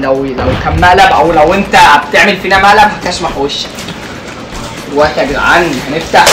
العالم لو لو كان مقلب او لو انت بتعمل فينا مقلب هكشمح وشك دلوقتي يا جدعان هنفتح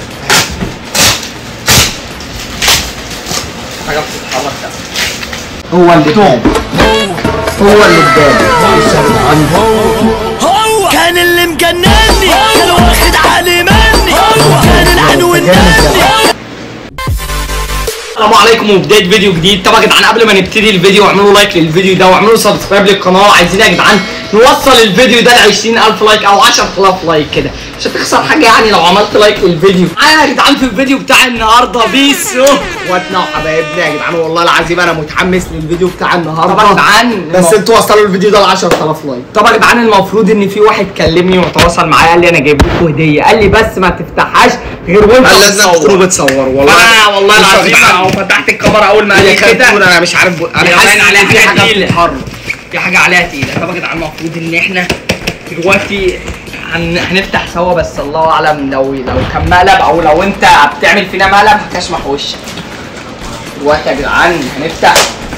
حاجه بتتحرك ده هو اللي قدام هو اللي قدام هو كان اللي مجنني كان واخد علي مني كان العدو الناني السلام عليكم وبدايه فيديو جديد طبعا يا جدعان قبل ما نبتدي الفيديو اعملوا لايك للفيديو ده واعملوا سبسكرايب للقناه عايزين يا جدعان نوصل الفيديو ده ل 20000 لايك او 10000 لايك كده مش هتخسر حاجه يعني لو عملت لايك للفيديو معايا يا جدعان في الفيديو بتاع النهارده بيسو اخواتنا وحبايبنا يا جدعان والله العظيم انا متحمس للفيديو بتاع النهارده طبعا يا جدعان بس انتوا وصلوا الفيديو ده ل 10000 لايك طبعا يا جدعان المفروض ان في واحد كلمني وتواصل معايا قال لي انا جايب لكم هديه قال لي بس ما تفتحهاش غير وانت قال لازم بتصور. تكونوا بتصوروا والله انا والله بصوا يا العظيم جدعان. اهو فتحت الكاميرا اول ما قال لي هي كانت كده تقول انا مش عارف انا انا باين حاسس عليها ان في حاجه تقيلة. بتتحرك في حاجه عليها تقيله طبعا يا جدعان المفروض ان احنا دلوقتي هن... هنفتح سوا بس الله اعلم لو لو كان مقلب او لو انت بتعمل فينا مقلب هكشمح وشك دلوقتي يا جدعان هنفتح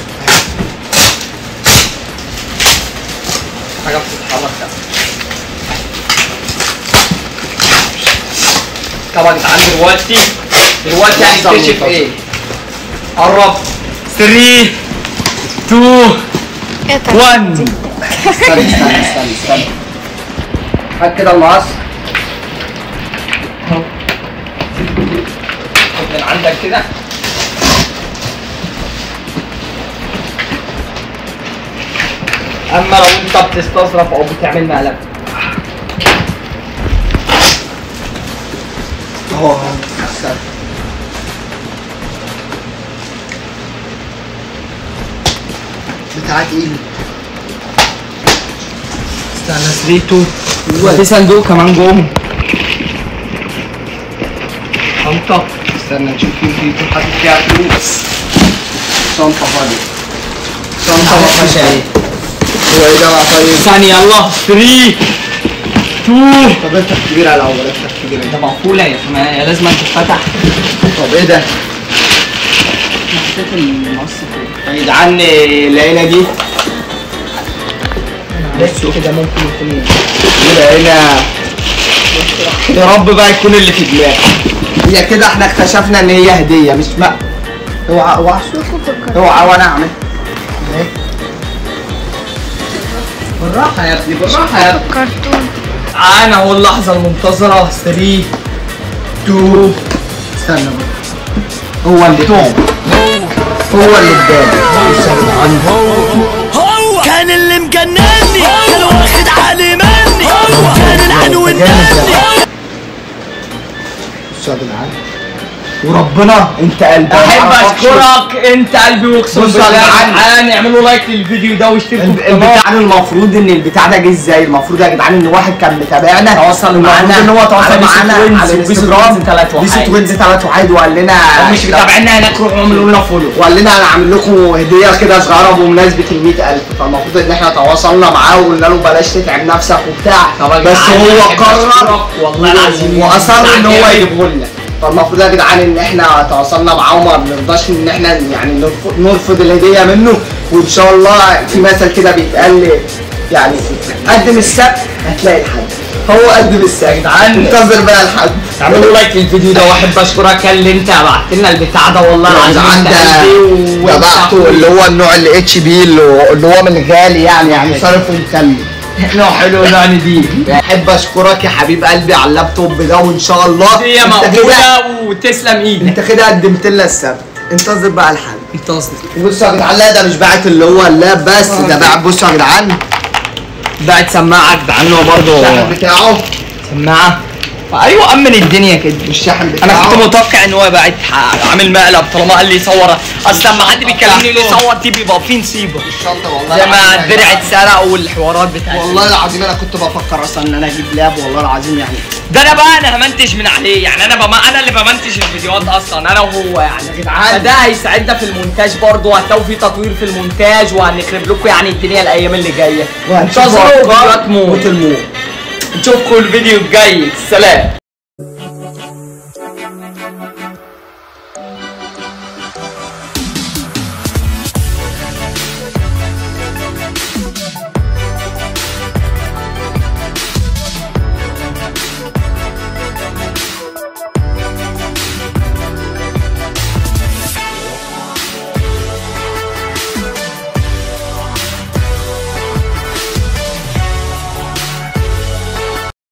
حاجه بتتحرك ده طبعا يا جدعان دلوقتي دلوقتي لحظة هنكتشف منتظرة. ايه قرب 3 2 1 استنى استنى استنى استنى هات كده المقص اهو خد من عندك كده اما لو انت بتستظرف او بتعمل مقلب اهو اهو استنى بتاعت ايه استنى 3 2 في صندوق كمان جوه شنطة استنى نشوف في في حاطط فيها فلوس شنطه فاضيه شنطة ما فيهاش ايه هو ايه ده بقى طيب ثانية يلا 3 2 طب افتح كبير على الاول افتح كبير ده مقفولة يا ما هي لازم تتفتح طب ايه ده حطيت المقص فين؟ يا جدعان العيله دي بس كده ممكن يكون العيله يا رب بقى يكون اللي في دماغك هي كده احنا اكتشفنا ان هي هديه مش بقى اوعى اوعى اوعى وانا اعمل اهي. بالراحة يا ابني بالراحة يا ابني كرتون انا اهو اللحظة المنتظرة 3 2 استنى بقى هو اللي قدام هو اللي قدام هو كان اللي مجنني كان واخد علي مني كان العدو الناني بصوا يا جدعان وربنا انت قلبي احب معرفش. اشكرك انت قلبي واقسم بص يا بالله جدعان. جدعان اعملوا لايك للفيديو ده واشتركوا في القناة البتاع المفروض ان البتاع ده جه ازاي المفروض يا جدعان ان واحد كان متابعنا تواصل معانا ان هو تواصل على معانا بيسو على توينز وبيسو الانستجرام توينز تلات وحيد. بيسو توينز تلات وحيد وقال لنا مش متابعينا هناك روحوا اعملوا لنا فولو وقال لنا انا عامل لكم هديه كده صغيره بمناسبه ال 100000 فالمفروض ان احنا تواصلنا معاه وقلنا له بلاش تتعب نفسك وبتاع طب يا بس جدعان هو أحب قرر أشكرك والله العظيم واصر ان هو جامد. يجيبه لنا فالمفروض يا جدعان ان احنا تواصلنا معاه وما بنرضاش ان احنا يعني نرفض- نرفض الهديه منه وان شاء الله في مثل كده بيتقال يعني قدم السبت هتلاقي الحد هو قدم السبت يا جدعان. انتظر بقى الحد اعملوا لايك للفيديو ده واحب اشكرك اللي انت بعت لنا البتاع ده والله يا العظيم جدعان انت ده قلبي و- ده بعته اللي هو النوع اللي اتش بي اللي هو اللي هو من الغالي يعني يعني صارف ومكلف نوع حلو يعني دي احب اشكرك يا حبيب قلبي على اللابتوب ده وان شاء الله هي انت كده مقبولة وتسلم ايدك انت كده قدمت لنا السبت انتظر بقى الحل انتظر بصوا يا جدعان لا ده مش باعت اللي هو اللاب بس ده باعت بصوا يا جدعان بعت سماعة يا جدعان هو برضه الشاحن بتاعه سماعة ايوه امن الدنيا كده الشاحن بتاعه انا كنت متوقع ان هو باعت ح- عامل مقلب طالما قال لي صور اصل لما حد بيكلمني يقول لي صور دي بيبقى فيه نصيبه الشنطه والله زي ما العظيم يا الدرع جدعان. اتسرق والحوارات بتاعتي والله العظيم انا كنت بفكر اصلا ان انا اجيب لاب والله العظيم يعني ده انا بقى انا همنتج من عليه يعني انا بما انا اللي بمنتج الفيديوهات اصلا انا وهو يعني يا جدعان. فده هيساعدنا في المونتاج برضه وهتلاقوا في تطوير في المونتاج وهنخرب لكم يعني الدنيا الايام اللي جايه انتظروا فيديوهات موت موت الموت نشوفكم الفيديو الجاي سلام